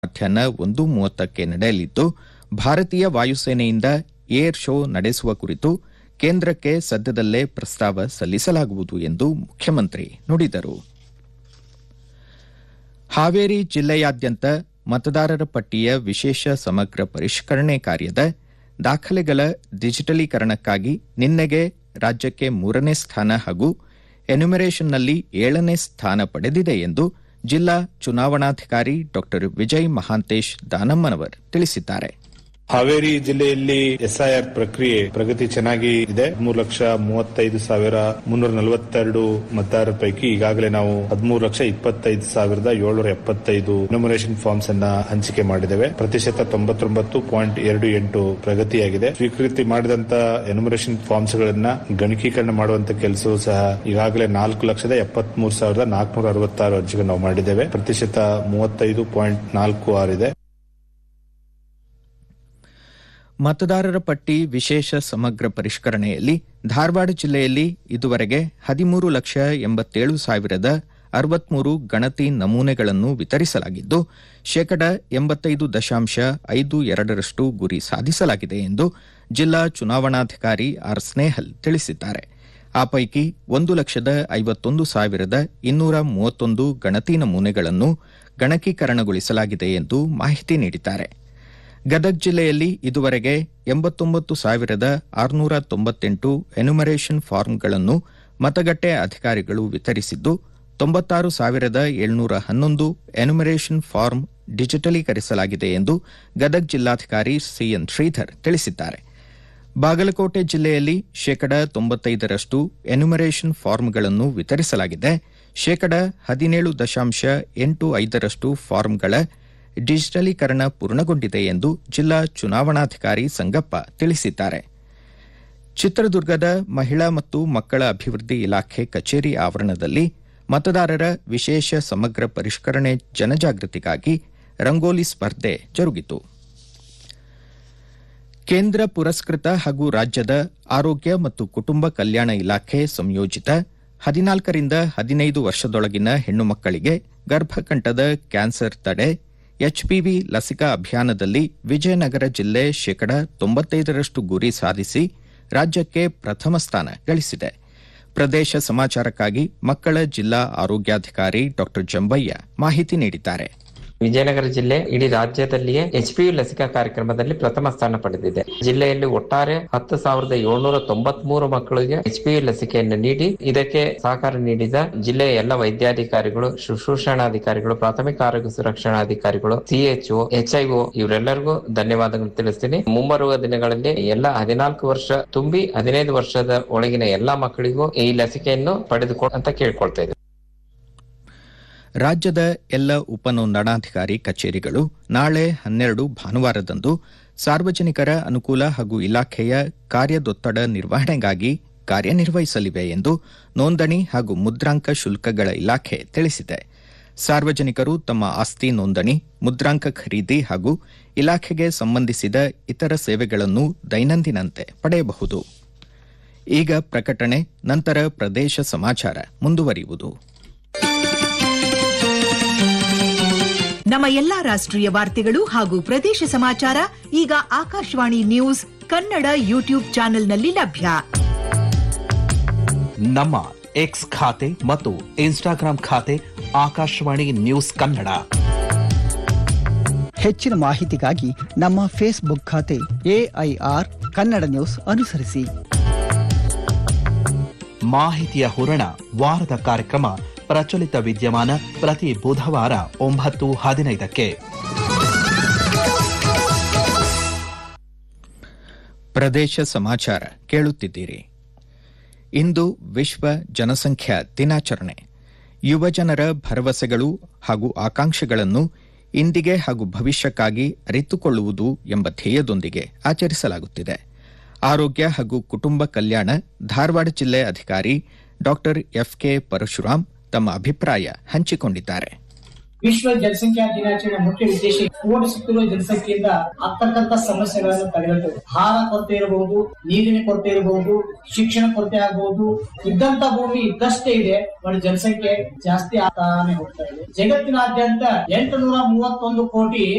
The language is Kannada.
ಮಧ್ಯಾಹ್ನ ಒಂದು ಮೂವತ್ತಕ್ಕೆ ನಡೆಯಲಿದ್ದು ಭಾರತೀಯ ವಾಯುಸೇನೆಯಿಂದ ಏರ್ ಶೋ ನಡೆಸುವ ಕುರಿತು ಕೇಂದ್ರಕ್ಕೆ ಸದ್ಯದಲ್ಲೇ ಪ್ರಸ್ತಾವ ಸಲ್ಲಿಸಲಾಗುವುದು ಎಂದು ಮುಖ್ಯಮಂತ್ರಿ ನುಡಿದರು ಹಾವೇರಿ ಜಿಲ್ಲೆಯಾದ್ಯಂತ ಮತದಾರರ ಪಟ್ಟಿಯ ವಿಶೇಷ ಸಮಗ್ರ ಪರಿಷ್ಕರಣೆ ಕಾರ್ಯದ ದಾಖಲೆಗಳ ಡಿಜಿಟಲೀಕರಣಕ್ಕಾಗಿ ನಿನ್ನೆಗೆ ರಾಜ್ಯಕ್ಕೆ ಮೂರನೇ ಸ್ಥಾನ ಹಾಗೂ ಎನ್ಯುಮರೇಷನ್ನಲ್ಲಿ ಏಳನೇ ಸ್ಥಾನ ಪಡೆದಿದೆ ಎಂದು ಜಿಲ್ಲಾ ಚುನಾವಣಾಧಿಕಾರಿ ಡಾ ವಿಜಯ್ ಮಹಾಂತೇಶ್ ದಾನಮ್ಮನವರ್ ತಿಳಿಸಿದ್ದಾರೆ ಹಾವೇರಿ ಜಿಲ್ಲೆಯಲ್ಲಿ ಎಸ್ಐಆರ್ ಪ್ರಕ್ರಿಯೆ ಪ್ರಗತಿ ಚೆನ್ನಾಗಿ ಇದೆ ಮೂರು ಲಕ್ಷ ಮೂವತ್ತೈದು ಸಾವಿರ ಮುನ್ನೂರ ನಲವತ್ತೆರಡು ಮತದಾರರ ಪೈಕಿ ಈಗಾಗಲೇ ನಾವು ಹದಿಮೂರು ಲಕ್ಷ ಇಪ್ಪತ್ತೈದು ಸಾವಿರದ ಏಳ್ನೂರ ಎಪ್ಪತ್ತೈದು ಎನ್ಯುಮರೇಷನ್ ಫಾರ್ಮ್ಸ್ ಅನ್ನ ಹಂಚಿಕೆ ಮಾಡಿದ್ದೇವೆ ಪ್ರತಿಶತ ತೊಂಬತ್ತೊಂಬತ್ತು ಪಾಯಿಂಟ್ ಎರಡು ಎಂಟು ಪ್ರಗತಿಯಾಗಿದೆ ಸ್ವೀಕೃತಿ ಮಾಡಿದಂತ ಎನ್ಯುಮರೇಷನ್ ಫಾರ್ಮ್ಸ್ ಗಳನ್ನ ಗಣಕೀಕರಣ ಮಾಡುವಂತ ಕೆಲಸವೂ ಸಹ ಈಗಾಗಲೇ ನಾಲ್ಕು ಲಕ್ಷದ ಎಪ್ಪತ್ಮೂರು ಸಾವಿರದ ನಾಲ್ಕುನೂರ ಅರವತ್ತಾರು ಅರ್ಜಿಗಳು ನಾವು ಮಾಡಿದ್ದೇವೆ ಪ್ರತಿಶತ ಮೂವತ್ತೈದು ಪಾಯಿಂಟ್ ನಾಲ್ಕು ಆರು ಇದೆ ಮತದಾರರ ಪಟ್ಟಿ ವಿಶೇಷ ಸಮಗ್ರ ಪರಿಷ್ಕರಣೆಯಲ್ಲಿ ಧಾರವಾಡ ಜಿಲ್ಲೆಯಲ್ಲಿ ಇದುವರೆಗೆ ಹದಿಮೂರು ಲಕ್ಷ ಎಂಬತ್ತೇಳು ಸಾವಿರದ ಅರವತ್ಮೂರು ಗಣತಿ ನಮೂನೆಗಳನ್ನು ವಿತರಿಸಲಾಗಿದ್ದು ಶೇಕಡ ಎಂಬತ್ತೈದು ದಶಾಂಶ ಐದು ಎರಡರಷ್ಟು ಗುರಿ ಸಾಧಿಸಲಾಗಿದೆ ಎಂದು ಜಿಲ್ಲಾ ಚುನಾವಣಾಧಿಕಾರಿ ಆರ್ ಸ್ನೇಹಲ್ ತಿಳಿಸಿದ್ದಾರೆ ಆ ಪೈಕಿ ಒಂದು ಲಕ್ಷದ ಐವತ್ತೊಂದು ಸಾವಿರದ ಇನ್ನೂರ ಮೂವತ್ತೊಂದು ಗಣತಿ ನಮೂನೆಗಳನ್ನು ಗಣಕೀಕರಣಗೊಳಿಸಲಾಗಿದೆ ಎಂದು ಮಾಹಿತಿ ನೀಡಿದ್ದಾರೆ ಗದಗ ಜಿಲ್ಲೆಯಲ್ಲಿ ಇದುವರೆಗೆ ಎಂಬತ್ತೊಂಬತ್ತು ಸಾವಿರದ ಆರುನೂರ ತೊಂಬತ್ತೆಂಟು ಎನ್ಯುಮರೇಷನ್ ಫಾರ್ಮ್ಗಳನ್ನು ಮತಗಟ್ಟೆ ಅಧಿಕಾರಿಗಳು ವಿತರಿಸಿದ್ದು ತೊಂಬತ್ತಾರು ಸಾವಿರದ ಏಳ್ನೂರ ಹನ್ನೊಂದು ಎನ್ಯುಮರೇಷನ್ ಫಾರ್ಮ್ ಡಿಜಿಟಲೀಕರಿಸಲಾಗಿದೆ ಎಂದು ಗದಗ ಜಿಲ್ಲಾಧಿಕಾರಿ ಸಿಎನ್ ಶ್ರೀಧರ್ ತಿಳಿಸಿದ್ದಾರೆ ಬಾಗಲಕೋಟೆ ಜಿಲ್ಲೆಯಲ್ಲಿ ಶೇಕಡ ತೊಂಬತ್ತೈದರಷ್ಟು ಎನ್ಯುಮರೇಷನ್ ಫಾರ್ಮ್ಗಳನ್ನು ವಿತರಿಸಲಾಗಿದೆ ಶೇಕಡ ಹದಿನೇಳು ದಶಾಂಶ ಎಂಟು ಐದರಷ್ಟು ಫಾರ್ಮ್ಗಳ ಡಿಜಿಟಲೀಕರಣ ಪೂರ್ಣಗೊಂಡಿದೆ ಎಂದು ಜಿಲ್ಲಾ ಚುನಾವಣಾಧಿಕಾರಿ ಸಂಗಪ್ಪ ತಿಳಿಸಿದ್ದಾರೆ ಚಿತ್ರದುರ್ಗದ ಮಹಿಳಾ ಮತ್ತು ಮಕ್ಕಳ ಅಭಿವೃದ್ಧಿ ಇಲಾಖೆ ಕಚೇರಿ ಆವರಣದಲ್ಲಿ ಮತದಾರರ ವಿಶೇಷ ಸಮಗ್ರ ಪರಿಷ್ಕರಣೆ ಜನಜಾಗೃತಿಗಾಗಿ ರಂಗೋಲಿ ಸ್ಪರ್ಧೆ ಜರುಗಿತು ಕೇಂದ್ರ ಪುರಸ್ಕೃತ ಹಾಗೂ ರಾಜ್ಯದ ಆರೋಗ್ಯ ಮತ್ತು ಕುಟುಂಬ ಕಲ್ಯಾಣ ಇಲಾಖೆ ಸಂಯೋಜಿತ ಹದಿನಾಲ್ಕರಿಂದ ಹದಿನೈದು ವರ್ಷದೊಳಗಿನ ಹೆಣ್ಣು ಮಕ್ಕಳಿಗೆ ಗರ್ಭಕಂಠದ ಕ್ಯಾನ್ಸರ್ ತಡೆ ಎಚ್ಪಿವಿ ಲಸಿಕಾ ಅಭಿಯಾನದಲ್ಲಿ ವಿಜಯನಗರ ಜಿಲ್ಲೆ ಶೇಕಡ ತೊಂಬತ್ತೈದರಷ್ಟು ಗುರಿ ಸಾಧಿಸಿ ರಾಜ್ಯಕ್ಕೆ ಪ್ರಥಮ ಸ್ಥಾನ ಗಳಿಸಿದೆ ಪ್ರದೇಶ ಸಮಾಚಾರಕ್ಕಾಗಿ ಮಕ್ಕಳ ಜಿಲ್ಲಾ ಆರೋಗ್ಯಾಧಿಕಾರಿ ಡಾ ಜಂಬಯ್ಯ ಮಾಹಿತಿ ನೀಡಿದ್ದಾರೆ ವಿಜಯನಗರ ಜಿಲ್ಲೆ ಇಡೀ ರಾಜ್ಯದಲ್ಲಿಯೇ ಎಚ್ಪಿಯು ಲಸಿಕಾ ಕಾರ್ಯಕ್ರಮದಲ್ಲಿ ಪ್ರಥಮ ಸ್ಥಾನ ಪಡೆದಿದೆ ಜಿಲ್ಲೆಯಲ್ಲಿ ಒಟ್ಟಾರೆ ಹತ್ತು ಸಾವಿರದ ಏಳ್ನೂರ ತೊಂಬತ್ ಮೂರು ಮಕ್ಕಳಿಗೆ ಎಚ್ಪಿಯು ಲಸಿಕೆಯನ್ನು ನೀಡಿ ಇದಕ್ಕೆ ಸಹಕಾರ ನೀಡಿದ ಜಿಲ್ಲೆಯ ಎಲ್ಲ ವೈದ್ಯಾಧಿಕಾರಿಗಳು ಶುಶ್ರೂಷಣಾಧಿಕಾರಿಗಳು ಪ್ರಾಥಮಿಕ ಆರೋಗ್ಯ ಸುರಕ್ಷಣಾಧಿಕಾರಿಗಳು ಸಿಎಚ್ಒ ಎಚ್ಐಒ ಇವರೆಲ್ಲರಿಗೂ ಧನ್ಯವಾದಗಳು ತಿಳಿಸ್ತೀನಿ ಮುಂಬರುವ ದಿನಗಳಲ್ಲಿ ಎಲ್ಲ ಹದಿನಾಲ್ಕು ವರ್ಷ ತುಂಬಿ ಹದಿನೈದು ವರ್ಷದ ಒಳಗಿನ ಎಲ್ಲಾ ಮಕ್ಕಳಿಗೂ ಈ ಲಸಿಕೆಯನ್ನು ಪಡೆದುಕೊ ಅಂತ ಕೇಳ್ಕೊಳ್ತಾ ಇದ್ದೀನಿ ರಾಜ್ಯದ ಎಲ್ಲ ಉಪನೋಂದಣಾಧಿಕಾರಿ ಕಚೇರಿಗಳು ನಾಳೆ ಹನ್ನೆರಡು ಭಾನುವಾರದಂದು ಸಾರ್ವಜನಿಕರ ಅನುಕೂಲ ಹಾಗೂ ಇಲಾಖೆಯ ಕಾರ್ಯದೊತ್ತಡ ನಿರ್ವಹಣೆಗಾಗಿ ಕಾರ್ಯನಿರ್ವಹಿಸಲಿವೆ ಎಂದು ನೋಂದಣಿ ಹಾಗೂ ಮುದ್ರಾಂಕ ಶುಲ್ಕಗಳ ಇಲಾಖೆ ತಿಳಿಸಿದೆ ಸಾರ್ವಜನಿಕರು ತಮ್ಮ ಆಸ್ತಿ ನೋಂದಣಿ ಮುದ್ರಾಂಕ ಖರೀದಿ ಹಾಗೂ ಇಲಾಖೆಗೆ ಸಂಬಂಧಿಸಿದ ಇತರ ಸೇವೆಗಳನ್ನು ದೈನಂದಿನಂತೆ ಪಡೆಯಬಹುದು ಈಗ ಪ್ರಕಟಣೆ ನಂತರ ಪ್ರದೇಶ ಸಮಾಚಾರ ಮುಂದುವರಿಯುವುದು ನಮ್ಮ ಎಲ್ಲಾ ರಾಷ್ಟ್ರೀಯ ವಾರ್ತೆಗಳು ಹಾಗೂ ಪ್ರದೇಶ ಸಮಾಚಾರ ಈಗ ಆಕಾಶವಾಣಿ ನ್ಯೂಸ್ ಕನ್ನಡ ಯೂಟ್ಯೂಬ್ ಚಾನೆಲ್ನಲ್ಲಿ ಲಭ್ಯ ನಮ್ಮ ಎಕ್ಸ್ ಖಾತೆ ಮತ್ತು ಇನ್ಸ್ಟಾಗ್ರಾಂ ಖಾತೆ ಆಕಾಶವಾಣಿ ನ್ಯೂಸ್ ಕನ್ನಡ ಹೆಚ್ಚಿನ ಮಾಹಿತಿಗಾಗಿ ನಮ್ಮ ಫೇಸ್ಬುಕ್ ಖಾತೆ ಎಐಆರ್ ಕನ್ನಡ ನ್ಯೂಸ್ ಅನುಸರಿಸಿ ಮಾಹಿತಿಯ ಹೂರಣ ವಾರದ ಕಾರ್ಯಕ್ರಮ ಪ್ರಚಲಿತ ವಿದ್ಯಮಾನ ಪ್ರತಿ ಬುಧವಾರ ಒಂಬತ್ತು ಹದಿನೈದಕ್ಕೆ ಪ್ರದೇಶ ಸಮಾಚಾರ ಕೇಳುತ್ತಿದ್ದೀರಿ ಇಂದು ವಿಶ್ವ ಜನಸಂಖ್ಯಾ ದಿನಾಚರಣೆ ಯುವಜನರ ಭರವಸೆಗಳು ಹಾಗೂ ಆಕಾಂಕ್ಷೆಗಳನ್ನು ಇಂದಿಗೆ ಹಾಗೂ ಭವಿಷ್ಯಕ್ಕಾಗಿ ಅರಿತುಕೊಳ್ಳುವುದು ಎಂಬ ಧ್ಯೇಯದೊಂದಿಗೆ ಆಚರಿಸಲಾಗುತ್ತಿದೆ ಆರೋಗ್ಯ ಹಾಗೂ ಕುಟುಂಬ ಕಲ್ಯಾಣ ಧಾರವಾಡ ಜಿಲ್ಲೆ ಅಧಿಕಾರಿ ಡಾ ಎಫ್ಕೆ ಪರಶುರಾಮ್ ತಮ್ಮ ಅಭಿಪ್ರಾಯ ಹಂಚಿಕೊಂಡಿದ್ದಾರೆ ವಿಶ್ವ ಜನಸಂಖ್ಯಾ ದಿನಾಚರಣೆ ಮುಖ್ಯ ಉದ್ದೇಶ ಓಡಿಸುತ್ತಿರುವ ಜನಸಂಖ್ಯೆಯಿಂದ ಆಗ್ತಕ್ಕಂತ ಸಮಸ್ಯೆಗಳನ್ನು ತಡೆಗಟ್ಟುವುದು ಆಹಾರ ಕೊರತೆ ಇರಬಹುದು ನೀರಿನ ಕೊರತೆ ಇರಬಹುದು ಶಿಕ್ಷಣ ಕೊರತೆ ಆಗಬಹುದು ಇದ್ದಂತ ಭೂಮಿ ಇದ್ದಷ್ಟೇ ಇದೆ ಬಟ್ ಜನಸಂಖ್ಯೆ ಜಾಸ್ತಿ ಆಗ್ತಾನೆ ಹೋಗ್ತಾ ಇದೆ ಜಗತ್ತಿನಾದ್ಯಂತ ಎಂಟು ನೂರ ಮೂವತ್ತೊಂದು ಕೋಟಿ